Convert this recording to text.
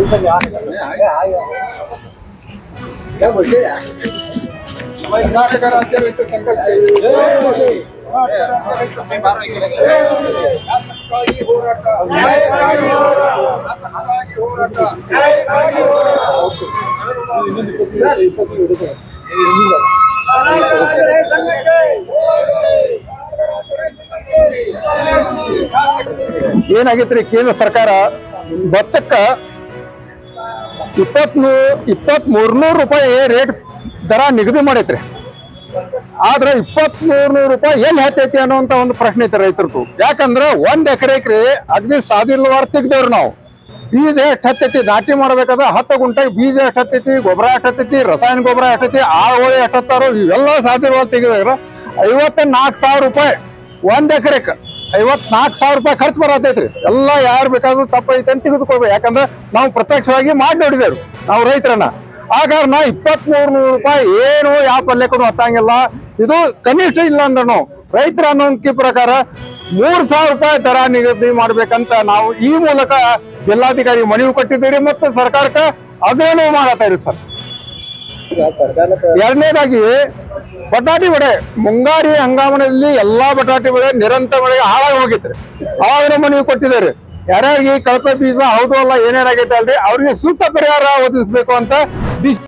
ಕರ್ನಾಟಕ ರಾಜ್ಯ ರೈತ ಸಂಘಕ್ಕೆ ನ್ಯಾಯಕ್ಕಾಗಿ ಹೋರಾಟ ನ್ಯಾಯಕ್ಕಾಗಿ ಹೋರಾಟ ಕರ್ನಾಟಕ ರಾಜ್ಯ ರೈತ ಸಂಘಕ್ಕೆ ಏನಾಗೈತ್ರಿ ಕೇಂದ್ರ ಸರ್ಕಾರ ಭತ್ತಕ್ಕ ಇಪ್ಪತ್ಮೂ ಇಪ್ಪತ್ತ್ ಮೂರ್ನೂರು ರೂಪಾಯಿ ರೇಟ್ ದರ ನಿಗದಿ ಮಾಡೈತ್ರಿ ಆದ್ರೆ ಇಪ್ಪತ್ತ್ ಮೂರ್ನೂರು ರೂಪಾಯಿ ಎಲ್ಲಿ ಹತ್ತೈತಿ ಅನ್ನೋಂತ ಒಂದು ಪ್ರಶ್ನೆ ಐತಿ ರೈತರದು ಯಾಕಂದ್ರ ಒಂದ್ ಎಕರೆಕ್ರಿ ಅಗ್ದಿ ಸಾವಿರವಾರ ತೆಗ್ದೇವ್ರಿ ನಾವು ಬೀಜ ಎಷ್ಟು ಹತ್ತೈತಿ ನಾಟಿ ಮಾಡ್ಬೇಕಾದ್ರೆ ಹತ್ತು ಗುಂಟೆಗೆ ಬೀಜ ಎಷ್ಟು ಹತ್ತೈತಿ ಗೊಬ್ಬರ ಎಷ್ಟು ಹತ್ತೈತಿ ರಸಾಯನ ಗೊಬ್ಬರ ಎಷ್ಟು ಹತ್ತೈತಿ ಆಳುಗಳು ಎಷ್ಟು ಹತ್ತಾರೋ ಇವೆಲ್ಲ ಸಾವಿರವಾರ ತೆಗಿದ್ರ ಐವತ್ತ ನಾಲ್ಕು ಸಾವಿರ ರೂಪಾಯಿ ಒಂದ್ ಎಕರೆಕ್ ಐವತ್ನಾಲ್ಕು ಸಾವಿರ ರೂಪಾಯಿ ಖರ್ಚು ಬರತೈತ್ರಿ ಎಲ್ಲ ಯಾರು ಬೇಕಾದ್ರೂ ತಪ್ಪೈತೆ ಅಂತ ತೆಗೆದುಕೊಳ್ಬೇಕು ಯಾಕಂದ್ರೆ ನಾವು ಪ್ರತ್ಯಕ್ಷವಾಗಿ ಮಾಡಿ ನೋಡಿದೇವ್ರು ನಾವು ರೈತರನ್ನ ಆ ಕಾರಣ ಇಪ್ಪತ್ತ್ ಮೂರು ನೂರು ರೂಪಾಯಿ ಏನು ಯಾವ ಪಲ್ಯಕ್ಕೂ ಹತ್ತಂಗಿಲ್ಲ ಇದು ಕನಿಷ್ಠ ಇಲ್ಲ ಅಂದ್ರೂ ರೈತರ ಅನ್ನೋಂಕಿ ಪ್ರಕಾರ ಮೂರ್ ಸಾವಿರ ರೂಪಾಯಿ ದರ ನಿಗದಿ ಮಾಡ್ಬೇಕಂತ ನಾವು ಈ ಮೂಲಕ ಜಿಲ್ಲಾಧಿಕಾರಿ ಮನವಿ ಕೊಟ್ಟಿದ್ದೀರಿ ಮತ್ತು ಸರ್ಕಾರಕ್ಕೆ ಅಗ್ರಣೆ ಮಾಡತ್ತಾ ಸರ್ ಎರಡನೇದಾಗಿ ಬಟಾಟಿ ಬೆಳೆ ಮುಂಗಾರಿ ಹಂಗಾಮಿನಲ್ಲಿ ಎಲ್ಲಾ ಬಟಾಟಿ ಬೆಳೆ ನಿರಂತರ ಮಳೆಗೆ ಹಾಳಾಗಿ ಹೋಗಿತ್ರಿ ಅವಾಗ ಮನವಿ ಕೊಟ್ಟಿದ್ದಾರೆ ಯಾರ್ಯಾರಿಗೆ ಕಳಪೆ ಬೀಜ ಹೌದು ಅಲ್ಲ ಏನೇನಾಗೈತೆ ಅಲ್ರಿ ಅವ್ರಿಗೆ ಸೂಕ್ತ ಪರಿಹಾರ ಒದಗಿಸ್ಬೇಕು ಅಂತ ಡಿ